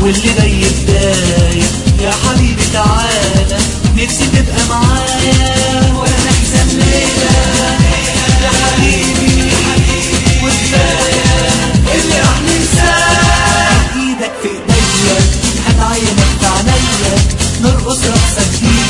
واللي جاي بداية يا حبيبي تعالى نفسي تبقى معايا ولا نحزن ليلة يا حبيبي وكفاية اللي راح ننساه ايدك في ايديا هات عينك في عينيا نرقص رقصة جديدة